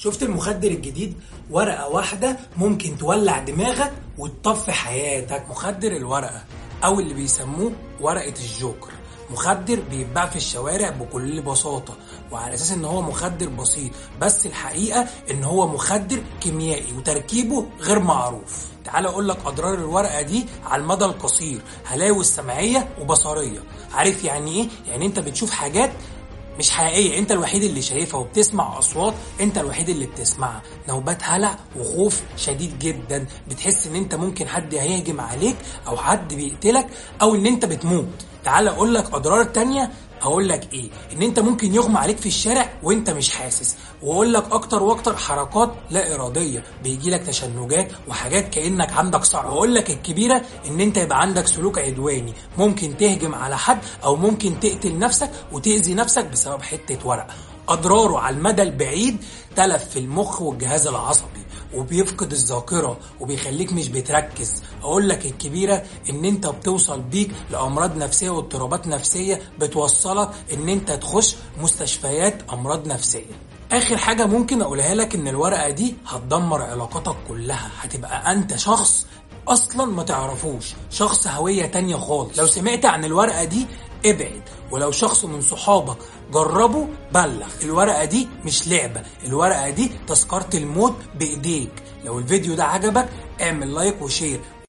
شفت المخدر الجديد ورقة واحدة ممكن تولع دماغك وتطفي حياتك مخدر الورقة أو اللي بيسموه ورقة الجوكر مخدر بيتباع في الشوارع بكل بساطة وعلى أساس إن هو مخدر بسيط بس الحقيقة إن هو مخدر كيميائي وتركيبه غير معروف تعال أقول لك أضرار الورقة دي على المدى القصير هلاوس سمعية وبصرية عارف يعني إيه؟ يعني أنت بتشوف حاجات مش حقيقية انت الوحيد اللي شايفها وبتسمع اصوات انت الوحيد اللي بتسمعها نوبات هلع وخوف شديد جدا بتحس ان انت ممكن حد هيهجم عليك او حد بيقتلك او ان انت بتموت تعال اقول لك اضرار تانية هقول لك ايه ان انت ممكن يغمى عليك في الشارع وانت مش حاسس واقول لك اكتر واكتر حركات لا اراديه بيجي لك تشنجات وحاجات كانك عندك صرع واقول لك الكبيره ان انت يبقى عندك سلوك عدواني ممكن تهجم على حد او ممكن تقتل نفسك وتاذي نفسك بسبب حته ورقه اضراره على المدى البعيد تلف في المخ والجهاز العصبي وبيفقد الذاكره وبيخليك مش بتركز اقول لك الكبيره ان انت بتوصل بيك لامراض نفسيه واضطرابات نفسيه بتوصلك ان انت تخش مستشفيات امراض نفسيه اخر حاجه ممكن اقولها لك ان الورقه دي هتدمر علاقاتك كلها هتبقى انت شخص اصلا ما تعرفوش شخص هوية تانية خالص لو سمعت عن الورقة دي ابعد ولو شخص من صحابك جربه بلغ الورقة دي مش لعبة الورقة دي تذكرة الموت بايديك لو الفيديو ده عجبك اعمل لايك وشير